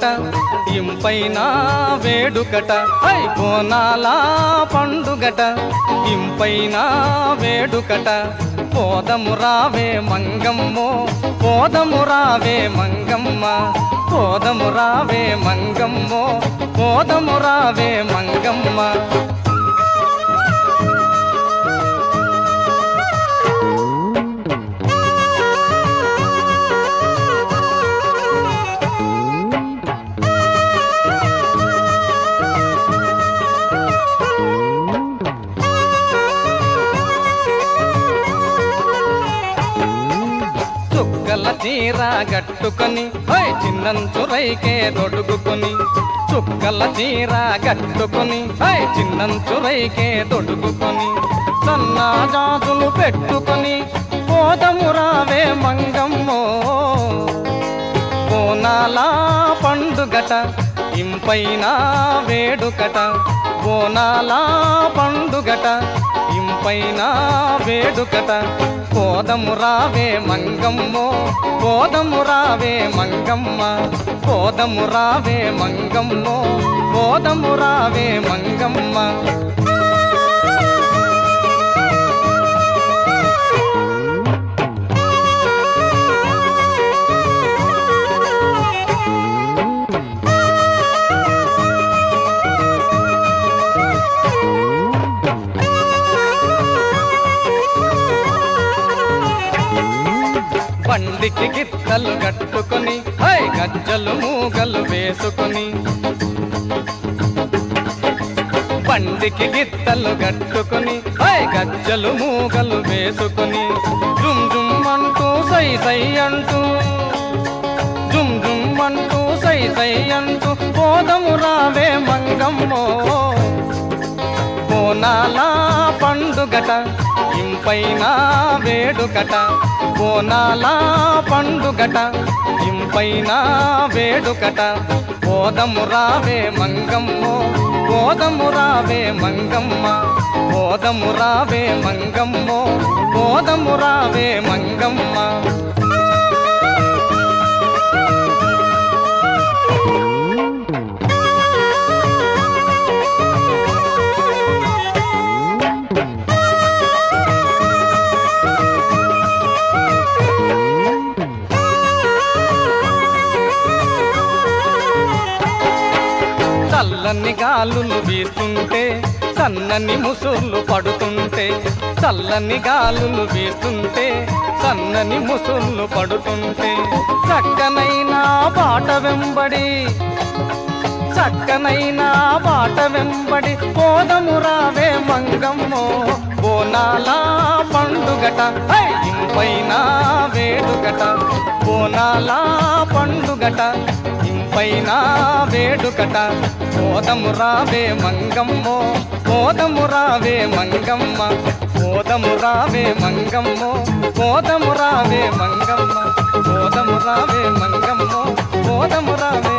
పండుగట ఇంపైన వేడుకట హై బోనాల పండుగట ఇంపైన వేడుకట పోదము రావే మంగమ్మో పోదము రావే మంగమ్మ పోదము రావే మంగమ్మో పోదము రావే మంగమ్మ చుక్కల చీర గట్టుకొని హై చిన్నంచురైకే దొడుగుకొని చుక్కల చీర గట్టుకొని హై చిన్నంచురైకే దొడుగుకొని సన్నా జాతులు పెట్టుకొని పోదము రావే మంగమ్మో బోనాల పండుగట ఇంపైన వేడుకట బోనాల పండుగట ఇంపైన వేడుకట పోదము రావే మంగమ్మో పోదము రావే మంగమ్మ పోదము రావే మంగమ్మో పోదము రావే మంగమ్మ బండికి గిత్తలు కట్టుకొని హై గజ్జలు మూగలు వేసుకొని బండికి గిత్తలు కట్టుకొని హై గజ్జలు మూగలు వేసుకొని జుమ్ జుమ్ అంటూ సై సై అంటూ జుమ్ జుమ్ అంటూ సై సై అంటూ పోదము రావే మంగమ్మో బోనాల పండుగట ఇంపైన వేడుకట బోనాల పండుగట ఇంపైన వేడుకట పోదము రావే మంగమ్మో పోదము రావే మంగమ్మ పోదము రావే మంగమ్మో పోదము రావే మంగమ్మ చల్లని గాలులు వీస్తుంటే సన్నని ముసుర్లు పడుతుంటే చల్లని గాలులు వీస్తుంటే సన్నని ముసుర్లు పడుతుంటే చక్కనైన పాట వెంబడి చక్కనైన పాట వెంబడి పోదము రావే మంగమ్మో బోనాల పండుగట హై! ఇంపైన వేడుకట బోనాల పండుగట ఇంపైన వేడుకట పోదము రావే మంగమ్మో పోదము రావే మంగమ్మ పోదము రావే మంగమ్మో పోదము రావే మంగమ్మ పోదము రావే మంగమ్మో పోదము రావే